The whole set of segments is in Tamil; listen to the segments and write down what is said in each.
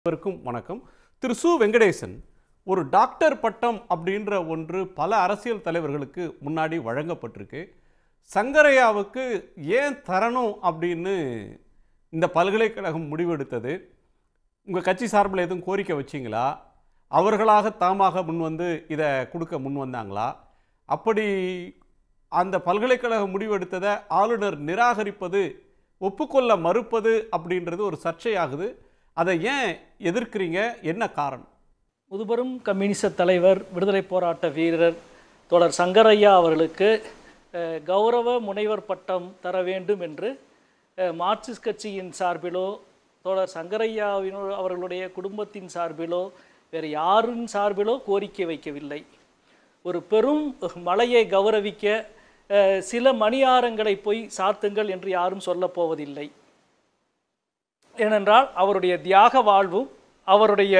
அனைவருக்கும் வணக்கம் திரு சு வெங்கடேசன் ஒரு டாக்டர் பட்டம் அப்படின்ற ஒன்று பல அரசியல் தலைவர்களுக்கு முன்னாடி வழங்கப்பட்டிருக்கு சங்கரையாவுக்கு ஏன் தரணும் அப்படின்னு இந்த பல்கலைக்கழகம் முடிவெடுத்தது உங்கள் கட்சி சார்பில் எதுவும் கோரிக்கை வச்சிங்களா அவர்களாக தாமாக முன் வந்து இதை கொடுக்க முன் வந்தாங்களா அப்படி அந்த பல்கலைக்கழகம் முடிவெடுத்ததை ஆளுநர் நிராகரிப்பது ஒப்புக்கொள்ள மறுப்பது அப்படின்றது ஒரு சர்ச்சையாகுது அதை ஏன் எதிர்க்கிறீங்க என்ன காரணம் முதுபெரும் கம்யூனிச தலைவர் விடுதலை போராட்ட வீரர் தோழர் சங்கரையா அவர்களுக்கு அஹ், கௌரவ முனைவர் பட்டம் தர வேண்டும் என்று அஹ், மார்க்சிஸ்ட் கட்சியின் சார்பிலோ தோழர் சங்கரையாவின் அவர்களுடைய குடும்பத்தின் சார்பிலோ வேறு யாரின் சார்பிலோ கோரிக்கை வைக்கவில்லை ஒரு பெரும் மலையை கௌரவிக்க அஹ், சில மணியாரங்களை போய் சாத்துங்கள் என்று யாரும் சொல்லப் போவதில்லை ஏனென்றால் அவருடைய தியாக வாழ்வும் அவருடைய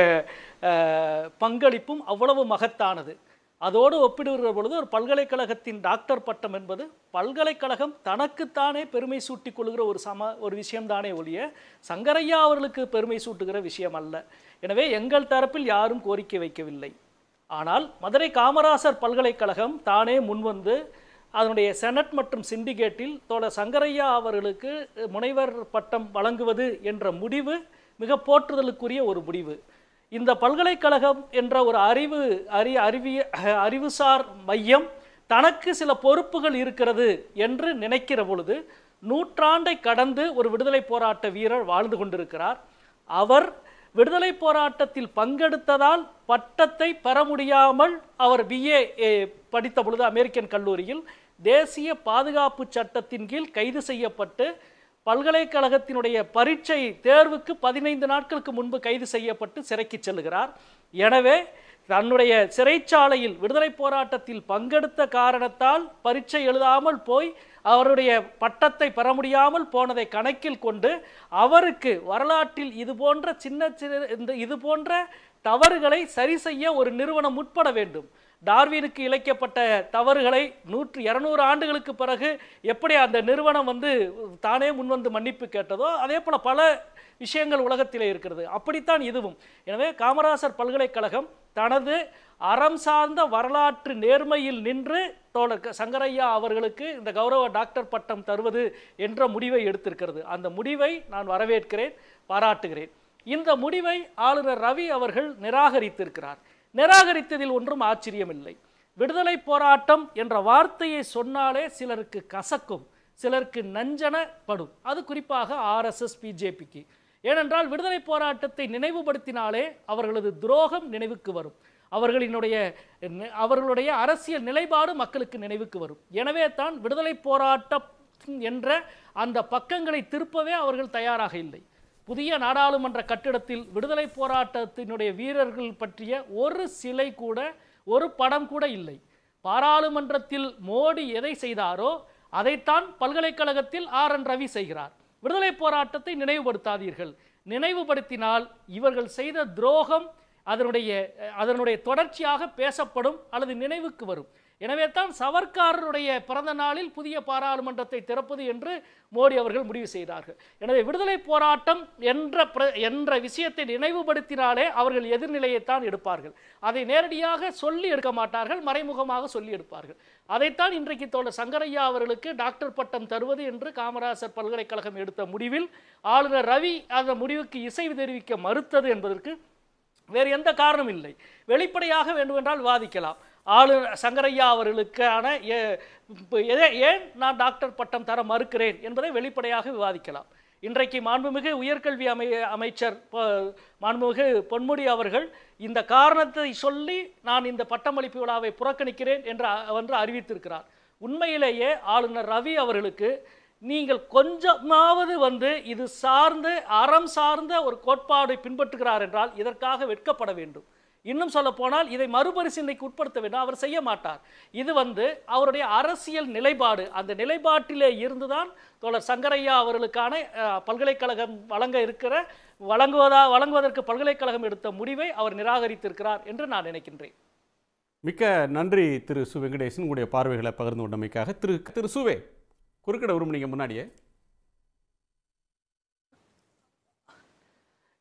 அஹ், பங்களிப்பும் அவ்வளவு மகத்தானது அதோடு ஒப்பிடுகிற பொழுது ஒரு பல்கலைக்கழகத்தின் டாக்டர் பட்டம் என்பது பல்கலைக்கழகம் தனக்குத்தானே பெருமை சூட்டிக் கொள்கிற ஒரு சம ஒரு விஷயம்தானே ஒழிய சங்கரையா அவர்களுக்கு பெருமை சூட்டுகிற விஷயம் அல்ல எனவே எங்கள் தரப்பில் யாரும் கோரிக்கை வைக்கவில்லை ஆனால் மதுரை காமராசர் பல்கலைக்கழகம் தானே முன்வந்து அதனுடைய செனட் மற்றும் சிண்டிகேட்டில் தோழர் சங்கரையா அவர்களுக்கு முனைவர் பட்டம் வழங்குவது என்ற முடிவு மிக போற்றுதலுக்குரிய ஒரு முடிவு இந்த பல்கலைக்கழகம் என்ற ஒரு அறிவு அறி அறிவிய அறிவுசார் மையம் தனக்கு சில பொறுப்புகள் இருக்கிறது என்று நினைக்கிற பொழுது நூற்றாண்டை கடந்து ஒரு விடுதலை போராட்ட வீரர் வாழ்ந்து கொண்டிருக்கிறார் அவர் விடுதலை போராட்டத்தில் பங்கெடுத்ததால் பட்டத்தை பெற முடியாமல் அவர் பிஏ படித்த பொழுது அமெரிக்கன் கல்லூரியில் தேசிய பாதுகாப்பு சட்டத்தின் கீழ் கைது செய்யப்பட்டு பல்கலைக்கழகத்தினுடைய பரீட்சை தேர்வுக்கு பதினைந்து நாட்களுக்கு முன்பு கைது செய்யப்பட்டு சிறைக்கு செல்கிறார் எனவே தன்னுடைய சிறைச்சாலையில் விடுதலை போராட்டத்தில் பங்கெடுத்த காரணத்தால் பரீட்சை எழுதாமல் போய் அவருடைய பட்டத்தை பெற முடியாமல் போனதை கணக்கில் கொண்டு அவருக்கு வரலாற்றில் இது போன்ற சின்ன சின்ன இந்த இது போன்ற தவறுகளை சரி செய்ய ஒரு நிறுவனம் முற்பட வேண்டும் டார்வினுக்கு இழைக்கப்பட்ட தவறுகளை நூற்று இரநூறு ஆண்டுகளுக்கு பிறகு எப்படி அந்த நிறுவனம் வந்து தானே முன்வந்து மன்னிப்பு கேட்டதோ அதே போல பல விஷயங்கள் உலகத்திலே இருக்கிறது அப்படித்தான் இதுவும் எனவே காமராசர் பல்கலைக்கழகம் தனது அறம் சார்ந்த வரலாற்று நேர்மையில் நின்று தோழர் க- சங்கரையா அவர்களுக்கு இந்த கௌரவ டாக்டர் பட்டம் தருவது என்ற முடிவை எடுத்திருக்கிறது அந்த முடிவை நான் வரவேற்கிறேன் பாராட்டுகிறேன் இந்த முடிவை ஆளுநர் ரவி அவர்கள் நிராகரித்திருக்கிறார் நிராகரித்ததில் ஒன்றும் ஆச்சரியமில்லை விடுதலை போராட்டம் என்ற வார்த்தையை சொன்னாலே சிலருக்கு கசக்கும் சிலருக்கு நஞ்சன படும் அது குறிப்பாக ஆர்எஸ்எஸ் பிஜேபிக்கு ஏனென்றால் விடுதலை போராட்டத்தை நினைவுபடுத்தினாலே அவர்களது துரோகம் நினைவுக்கு வரும் அவர்களினுடைய நி- அவர்களுடைய அரசியல் நிலைப்பாடு மக்களுக்கு நினைவுக்கு வரும் எனவே தான் விடுதலை போராட்டம் என்ற அந்த பக்கங்களை திருப்பவே அவர்கள் தயாராக இல்லை புதிய நாடாளுமன்ற கட்டிடத்தில் விடுதலை போராட்டத்தினுடைய வீரர்கள் பற்றிய ஒரு சிலை கூட ஒரு படம் கூட இல்லை பாராளுமன்றத்தில் மோடி எதை செய்தாரோ அதைத்தான் பல்கலைக்கழகத்தில் ஆர் என் ரவி செய்கிறார் விடுதலை போராட்டத்தை நினைவுபடுத்தாதீர்கள் நினைவுபடுத்தினால் இவர்கள் செய்த துரோகம் அதனுடைய அதனுடைய தொடர்ச்சியாக பேசப்படும் அல்லது நினைவுக்கு வரும் எனவே தான் சவர்க்காரருடைய பிறந்த நாளில் புதிய பாராளுமன்றத்தை திறப்பது என்று மோடி அவர்கள் முடிவு செய்தார்கள் எனவே விடுதலை போராட்டம் என்ற பிர- என்ற விஷயத்தை நினைவுபடுத்தினாலே அவர்கள் எதிர்நிலையைத்தான் எடுப்பார்கள் அதை நேரடியாக சொல்லி எடுக்க மாட்டார்கள் மறைமுகமாக சொல்லி எடுப்பார்கள் அதைத்தான் இன்றைக்கு தோழர் சங்கரையா அவர்களுக்கு டாக்டர் பட்டம் தருவது என்று காமராசர் பல்கலைக்கழகம் எடுத்த முடிவில் ஆளுநர் ரவி அந்த முடிவுக்கு இசைவு தெரிவிக்க மறுத்தது என்பதற்கு வேறு எந்த காரணம் இல்லை வெளிப்படையாக வேண்டுமென்றால் வாதிக்கலாம் ஆளுநர் சங்கரையா அவர்களுக்கான ஏ- இப்ப எதை- ஏன் நான் டாக்டர் பட்டம் தர மறுக்கிறேன் என்பதை வெளிப்படையாக விவாதிக்கலாம் இன்றைக்கு மாண்புமிகு உயர்கல்வி அமை அமைச்சர் ப- மாண்புமிகு பொன்முடி அவர்கள் இந்த காரணத்தை சொல்லி நான் இந்த பட்டமளிப்பு விழாவை புறக்கணிக்கிறேன் என்று அ- என்று அறிவித்திருக்கிறார் உண்மையிலேயே ஆளுநர் ரவி அவர்களுக்கு நீங்கள் கொஞ்சமாவது வந்து இது சார்ந்து அறம் சார்ந்த ஒரு கோட்பாடை பின்பற்றுகிறார் என்றால் இதற்காக வெட்கப்பட வேண்டும் இன்னும் சொல்ல போனால் இதை மறுபரிசீலனைக்கு உட்படுத்த வேண்டும் அவர் செய்ய மாட்டார் இது வந்து அவருடைய அரசியல் நிலைப்பாடு அந்த நிலைப்பாட்டிலே இருந்துதான் தோழர் சங்கரையா அவர்களுக்கான அஹ், பல்கலைக்கழகம் வழங்க இருக்கிற வழங்குவதா வழங்குவதற்கு பல்கலைக்கழகம் எடுத்த முடிவை அவர் நிராகரித்திருக்கிறார் என்று நான் நினைக்கின்றேன் மிக்க நன்றி திரு சு வெங்கடேசன் உங்களுடைய பார்வைகளை பகிர்ந்து கொண்டமைக்காக திரு திரு சுவே குறுக்கிட விரும்புனீங்க முன்னாடியே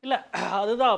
இல்லை அதுதான்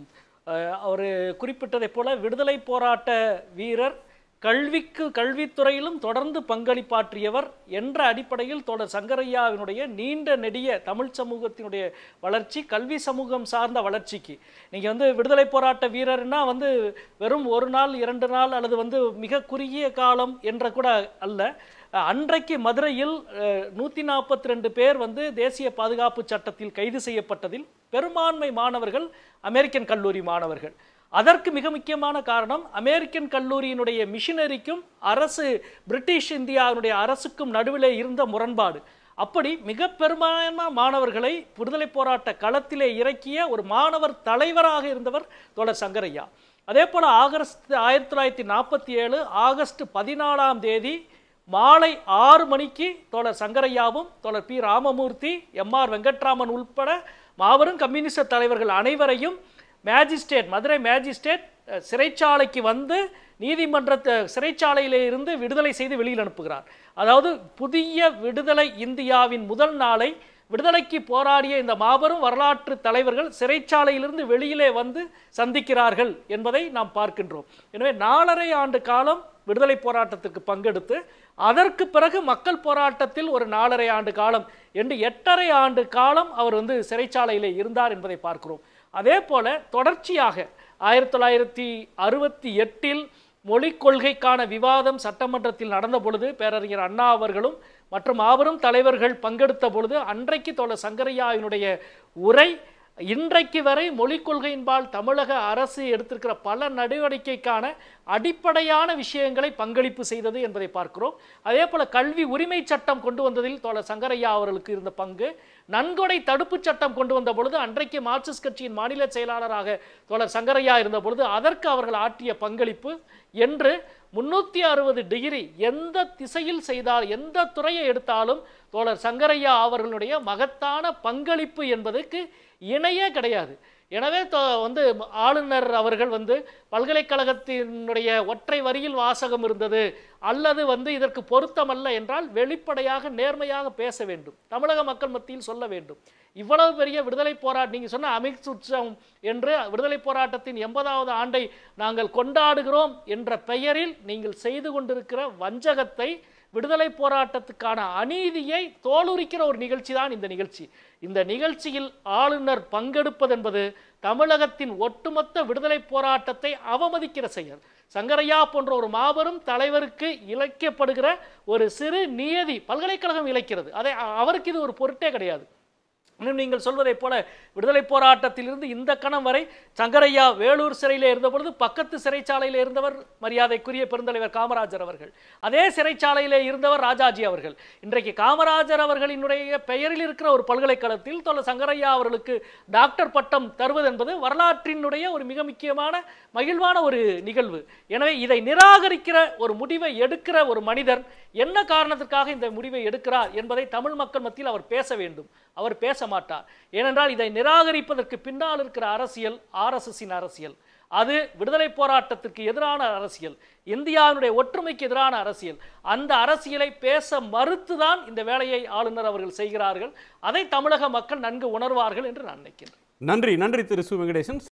அவர் குறிப்பிட்டதைப் போல விடுதலை போராட்ட வீரர் கல்விக்கு கல்வித்துறையிலும் தொடர்ந்து பங்களிப்பாற்றியவர் என்ற அடிப்படையில் தொடர் சங்கரையாவினுடைய நீண்ட நெடிய தமிழ் சமூகத்தினுடைய வளர்ச்சி கல்வி சமூகம் சார்ந்த வளர்ச்சிக்கு நீங்கள் வந்து விடுதலை போராட்ட வீரர்னா வந்து வெறும் ஒரு நாள் இரண்டு நாள் அல்லது வந்து மிக குறுகிய காலம் என்ற கூட அல்ல அஹ், அன்றைக்கு மதுரையில் நூற்றி நாற்பத்தி ரெண்டு பேர் வந்து தேசிய பாதுகாப்பு சட்டத்தில் கைது செய்யப்பட்டதில் பெரும்பான்மை மாணவர்கள் அமெரிக்கன் கல்லூரி மாணவர்கள் அதற்கு மிக முக்கியமான காரணம் அமெரிக்கன் கல்லூரியினுடைய மிஷினரிக்கும் அரசு பிரிட்டிஷ் இந்தியாவினுடைய அரசுக்கும் நடுவிலே இருந்த முரண்பாடு அப்படி மிக பெரும்பாலான மாணவர்களை விடுதலை போராட்ட களத்திலே இறக்கிய ஒரு மாணவர் தலைவராக இருந்தவர் தோழர் சங்கரையா அதே போல ஆகஸ்ட் ஆயிரத்தி தொள்ளாயிரத்தி நாற்பத்தி ஏழு ஆகஸ்ட் பதினாலாம் தேதி மாலை ஆறு மணிக்கு தோழர் சங்கரையாவும் தோழர் P Ramamurthy M R Venkataraman உள்பட மாபெரும் கம்யூனிஸ்ட் தலைவர்கள் அனைவரையும் மேஜிஸ்ட்ரேட் மதுரை மேஜிஸ்ட்ரேட் அஹ், சிறைச்சாலைக்கு வந்து நீதிமன்றத்தை சிறைச்சாலையிலே இருந்து விடுதலை செய்து வெளியில் அனுப்புகிறார் அதாவது புதிய விடுதலை இந்தியாவின் முதல் நாளை விடுதலைக்கு போராடிய இந்த மாபெரும் வரலாற்று தலைவர்கள் சிறைச்சாலையிலிருந்து வெளியிலே வந்து சந்திக்கிறார்கள் என்பதை நாம் பார்க்கின்றோம் எனவே நாலரை ஆண்டு காலம் விடுதலை போராட்டத்துக்கு பங்கெடுத்து அதற்கு பிறகு மக்கள் போராட்டத்தில் ஒரு நாலரை ஆண்டு காலம் என்று எட்டரை ஆண்டு காலம் அவர் வந்து சிறைச்சாலையிலே இருந்தார் என்பதை பார்க்கிறோம் அதே போல தொடர்ச்சியாக ஆயிரத்தி தொள்ளாயிரத்தி அறுபத்தி எட்டில் மொழிக் கொள்கைக்கான விவாதம் சட்டமன்றத்தில் நடந்த பொழுது பேரறிஞர் அண்ணா அவர்களும் மற்றும் மாபெரும் தலைவர்கள் பங்கெடுத்த பொழுது அன்றைக்கு தோழர் சங்கரையாவினுடைய உரை இன்றைக்கு வரை மொழிக் கொள்கையின்பால் தமிழக அரசு எடுத்திருக்கிற பல நடவடிக்கைக்கான அடிப்படையான விஷயங்களை பங்களிப்பு செய்தது என்பதை பார்க்கிறோம் அதே போல கல்வி உரிமை சட்டம் கொண்டு வந்ததில் தோழர் சங்கரையா அவர்களுக்கு இருந்த பங்கு நன்கொடை தடுப்புச் சட்டம் கொண்டு வந்த பொழுது அன்றைக்கு மார்க்சிஸ்ட் கட்சியின் மாநில செயலாளராக தோழர் சங்கரையா இருந்த பொழுது அதற்கு அவர்கள் ஆற்றிய பங்களிப்பு என்று முன்னூற்றி அறுபது டிகிரி எந்த திசையில் செய்தால் எந்த துறையை எடுத்தாலும் தோழர் சங்கரையா அவர்களுடைய மகத்தான பங்களிப்பு என்பதற்கு இணையே கிடையாது எனவே தோ- வந்து ஆளுநர் அவர்கள் வந்து பல்கலைக்கழகத்தினுடைய ஒற்றை வரியில் வாசகம் இருந்தது அல்லது வந்து இதற்கு பொருத்தமல்ல என்றால் வெளிப்படையாக நேர்மையாக பேச வேண்டும் தமிழக மக்கள் மத்தியில் சொல்ல வேண்டும் இவ்வளவு பெரிய விடுதலை போராட்டம் நீங்க சொன்ன அமித் உற்சவம் என்று விடுதலை போராட்டத்தின் எண்பதாவது ஆண்டை நாங்கள் கொண்டாடுகிறோம் என்ற பெயரில் நீங்கள் செய்து கொண்டிருக்கிற வஞ்சகத்தை விடுதலை போராட்டத்துக்கான அநீதியை தோலுரிக்கிற ஒரு நிகழ்ச்சி தான் இந்த நிகழ்ச்சி இந்த நிகழ்ச்சியில் ஆளுநர் பங்கெடுப்பது என்பது தமிழகத்தின் ஒட்டுமொத்த விடுதலை போராட்டத்தை அவமதிக்கிற செயல் சங்கரையா போன்ற ஒரு மாபெரும் தலைவருக்கு இழைக்கப்படுகிற ஒரு சிறு நியதி பல்கலைக்கழகம் இழைக்கிறது அதை அ- அவருக்கு இது ஒரு பொருட்டே கிடையாது இன்னும் நீங்கள் சொல்வதைப் போல விடுதலை போராட்டத்திலிருந்து இந்த கணம் வரை சங்கரையா வேலூர் சிறையிலே இருந்த பொழுது பக்கத்து சிறைச்சாலையிலே இருந்தவர் மரியாதைக்குரிய பெருந்தலைவர் காமராஜர் அவர்கள் அதே சிறைச்சாலையிலே இருந்தவர் ராஜாஜி அவர்கள் இன்றைக்கு காமராஜர் அவர்களினுடைய பெயரில் இருக்கிற ஒரு பல்கலைக்கழகத்தில் தொல்ல சங்கரையா அவர்களுக்கு டாக்டர் பட்டம் தருவது என்பது வரலாற்றினுடைய ஒரு மிக முக்கியமான மகிழ்வான ஒரு நிகழ்வு எனவே இதை நிராகரிக்கிற ஒரு முடிவை எடுக்கிற ஒரு மனிதர் என்ன காரணத்திற்காக இந்த முடிவை எடுக்கிறார் என்பதை தமிழ் மக்கள் மத்தியில் அவர் பேச வேண்டும் அவர் பேச மாட்டார் ஏனென்றால் இதை நிராகரிப்பதற்கு பின்னால் இருக்கிற அரசியல் ஆர்எஸ்எஸ்ஸின் அரசியல் அது விடுதலை போராட்டத்திற்கு எதிரான அரசியல் இந்தியாவினுடைய ஒற்றுமைக்கு எதிரான அரசியல் அந்த அரசியலை பேச மறுத்துதான் இந்த வேலையை ஆளுநர் அவர்கள் செய்கிறார்கள் அதை தமிழக மக்கள் நன்கு உணர்வார்கள் என்று நான் நினைக்கின்றேன் நன்றி நன்றி திரு சு வெங்கடேசன்